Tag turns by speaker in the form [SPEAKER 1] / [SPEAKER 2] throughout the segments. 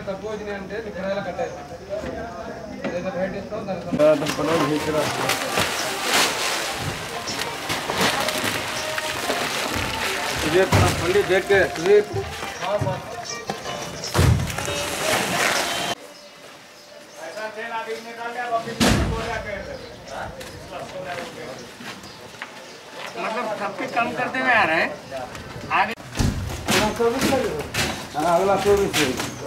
[SPEAKER 1] తక్కువ వచ్చినాయి అంటే ఇక్కడ కట్టారు ఏదైతే రేట్ ఇస్తాం దానికి पंडित देख के
[SPEAKER 2] मतलब सबके कम करते हुए आ रहे हैं आगे
[SPEAKER 1] अगला चौबीस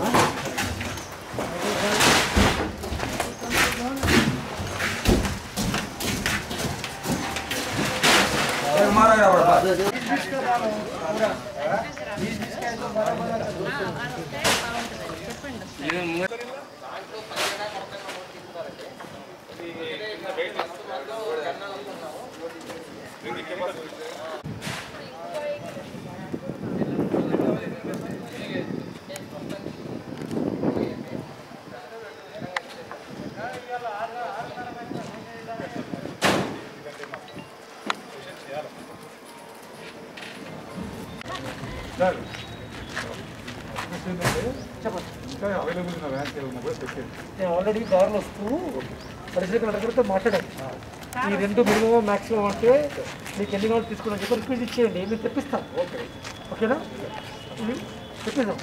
[SPEAKER 3] నేను ఆల్రెడీ దారిలో వస్తూ పరిస్థితి కలెక్టర్తో మాట్లాడాను ఈ రెండు మినిమం మాక్సిమం అంటే మీకు ఎన్ని కావాలి తీసుకుని చెప్పి రిక్వెస్ట్ ఇచ్చేయండి నేను తెప్పిస్తాను ఓకే ఓకేనా ఇది తెప్పిద్దాం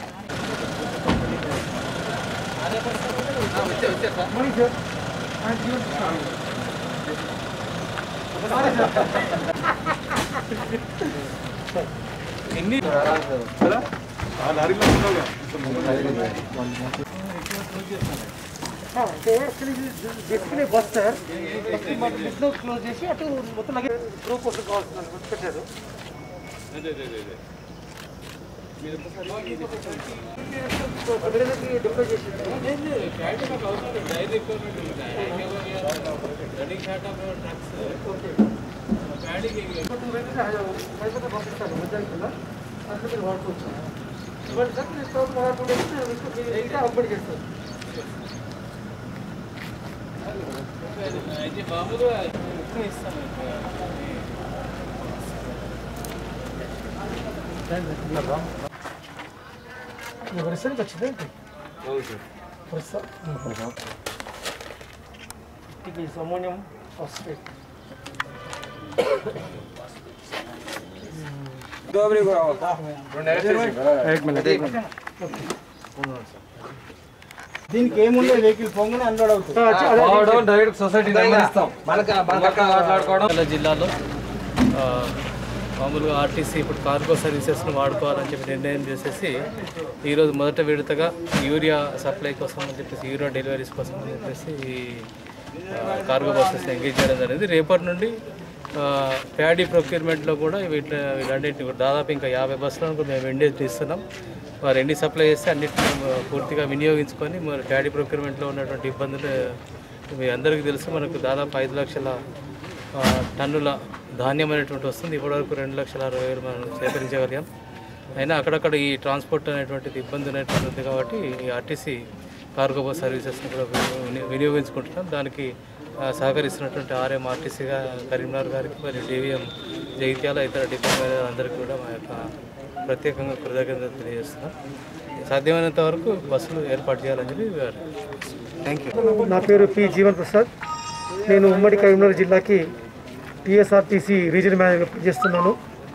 [SPEAKER 3] మనీ సార్ ఆయన జీవన్ ఇస్తాను. ఒకసారి సార్. అంటే actually basically bus sir first మన బస్లో క్లోజ్ చేసి అటు మొత్తం లగేజ్ గ్రూప్ కోసం కావాల్సిన పెట్టారు డిప్లై చేసి హైదరాబాద్ పంపిస్తాను మధ్యాహ్నం కల్లా అక్కడ మీరు వాడుకోవచ్చు ఇవ్వండి సార్ నేను తర్వాత మరో టూ డేస్ మీకు ఇంకా అప్డేట్ చేస్తాను ఎవరిసరికి వచ్చింది ఏంటి వరుస ఇది అమోనియం ఫాస్ఫేట్
[SPEAKER 2] దీనికి ఏముండే వెహికల్ పొంగనే అన్లోడ్ అవుతుంది
[SPEAKER 1] పోవడం డైరెక్ట్ సొసైటీ ఇస్తాం మాట్లాడుకోవడం
[SPEAKER 4] జిల్లా జిల్లాలో ఆ, మామూలుగా ఆర్టీసీ ఇప్పుడు కార్గో సర్వీసెస్ను వాడుకోవాలని చెప్పి నిర్ణయం చేసేసి ఈరోజు మొదట విడతగా యూరియా సప్లై కోసం అని చెప్పేసి యూరియా డెలివరీస్ కోసం అని చెప్పేసి ఈ, ఆ, కార్గో బస్సెస్ ఎంగేజ్ చేయడం జరిగింది రేపటి నుండి ఆ, ప్యాడీ ప్రొక్యూర్మెంట్లో కూడా వీటి వీటన్నిటిని కూడా దాదాపు ఇంకా యాభై బస్సులను కూడా మేము ఎండేజ్ ఇస్తున్నాం వారు ఎన్ని సప్లై చేస్తే అన్నిటిని పూర్తిగా వినియోగించుకొని మరి ప్యాడీ ప్రొక్యూర్మెంట్లో ఉన్నటువంటి ఇబ్బందులు మీ అందరికీ తెలుసు మనకు దాదాపు ఐదు లక్షల ఆ, టన్నుల ధాన్యం అనేటువంటి వస్తుంది ఇప్పటివరకు రెండు లక్షల అరవై వేలు మనం సేకరించగలిగాం అయినా అక్కడక్కడ ఈ ట్రాన్స్పోర్ట్ అనేటువంటిది ఇబ్బంది అనేటువంటి ఉంది కాబట్టి ఈ ఆర్టీసీ కార్గో బస్ సర్వీసెస్ని కూడా విని- వినియోగించుకుంటున్నాం దానికి ఆ, సహకరిస్తున్నటువంటి ఆర్ఎం ఆర్టీసీగా కరీంనగర్ గారికి మరియు డివిఎం జగిత్యాల ఇతర డిపార్ట్మెంట్ అందరికీ కూడా మా యొక్క ప్రత్యేకంగా కృతజ్ఞతలు తెలియజేస్తున్నాం సాధ్యమైనంత వరకు బస్సులు ఏర్పాటు చేయాలని చెప్పి థ్యాంక్ యూ
[SPEAKER 3] నా పేరు పి జీవన్ ప్రసాద్ నేను ఉమ్మడి కరీంనగర్ జిల్లాకి టీఎస్ఆర్టీసీ రీజనల్ మేనేజర్గా పనిచేస్తున్నాను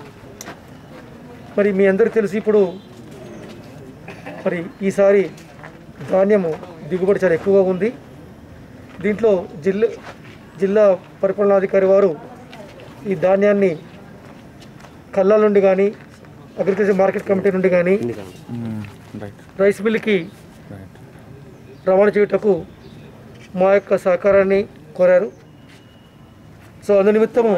[SPEAKER 3] మరి మీ అందరికీ తెలిసి ఇప్పుడు మరి ఈసారి ధాన్యము దిగుబడి చాలా ఎక్కువగా ఉంది దీంట్లో జిల్లా జిల్లా పరిపాలనాధికారి వారు ఈ ధాన్యాన్ని కళ్ళ నుండి కానీ అగ్రికల్చర్ మార్కెట్ కమిటీ నుండి కానీ రైస్ మిల్కి రవాణా చేయుటకు మా యొక్క సహకారాన్ని కోరారు సో అందు నిమిత్తము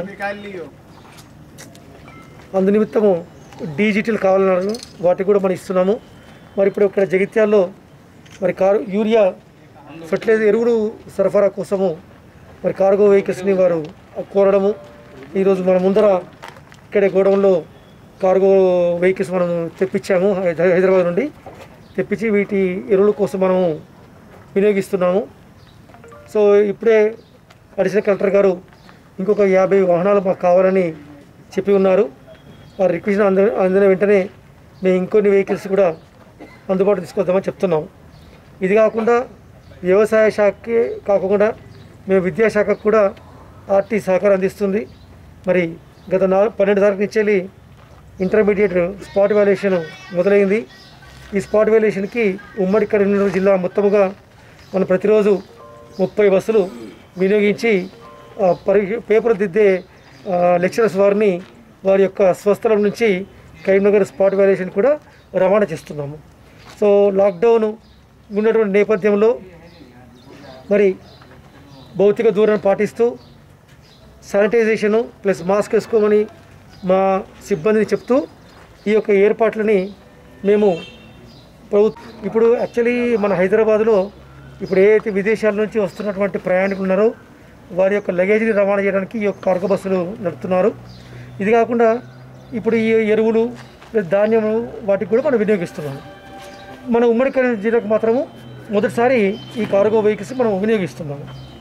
[SPEAKER 3] అందు నిమిత్తము డిజిటల్ కావాలన్నారు వాటికి కూడా మనం ఇస్తున్నాము మరి ఇప్పుడు ఇక్కడ జగిత్యాల్లో మరి కారు యూరియా ఫెర్టిలైజర్ ఎరువులు సరఫరా కోసము మరి కార్గో వెహికల్స్ని వారు కోరడము ఈరోజు మన ముందర ఇక్కడే గోడౌన్లో కార్గో వెహికల్స్ మనం తెప్పించాము హై- హైదరాబాద్ నుండి తెప్పించి వీటి ఎరువుల కోసం మనము వినియోగిస్తున్నాము సో ఇప్పుడే అడిషనల్ కలెక్టర్ గారు ఇంకొక యాభై వాహనాలు మాకు కావాలని చెప్పి ఉన్నారు వారి రిక్వెస్ట్ అంద అందిన వెంటనే మేము ఇంకొన్ని వెహికల్స్ కూడా అందుబాటు తీసుకొద్దామని చెప్తున్నాం ఇది కాకుండా వ్యవసాయ శాఖకి కాకుండా మేము విద్యాశాఖకు కూడా ఆర్టీ సహకారం అందిస్తుంది మరి గత నాలుగు పన్నెండు తారీఖు నుంచి వెళ్ళి ఇంటర్మీడియట్ స్పాట్ వాల్యుయేషన్ మొదలైంది ఈ స్పాట్ వాల్యుయేషన్కి ఉమ్మడి కరీంనగర్ జిల్లా మొత్తముగా మనం ప్రతిరోజు ముప్పై బస్సులు వినియోగించి ఆ, పరి పేపర్ దిద్దే ఆ, లెక్చరర్స్ వారిని వారి యొక్క స్వస్థలం నుంచి కరీంనగర్ స్పాట్ వాల్యుయేషన్ కూడా రవాణా చేస్తున్నాము సో లాక్డౌన్ ఉన్నటువంటి నేపథ్యంలో మరి భౌతిక దూరం పాటిస్తూ శానిటైజేషను ప్లస్ మాస్క్ వేసుకోమని మా సిబ్బందిని చెప్తూ ఈ యొక్క ఏర్పాట్లని మేము ప్రభు ఇప్పుడు యాక్చువల్లీ మన హైదరాబాద్లో ఇప్పుడు ఏదైతే విదేశాల నుంచి వస్తున్నటువంటి ప్రయాణికులు ఉన్నారో వారి యొక్క లగేజ్ని రవాణా చేయడానికి ఈ యొక్క కార్గో బస్సులు నడుపుతున్నారు ఇది కాకుండా ఇప్పుడు ఈ ఎరువులు ప్లస్ ధాన్యము వాటికి కూడా మనం వినియోగిస్తున్నాము మన ఉమ్మడి కరీంనగర్ జిల్లాకు మాత్రము మొదటిసారి ఈ కార్గో వెహికల్స్ మనం వినియోగిస్తున్నాము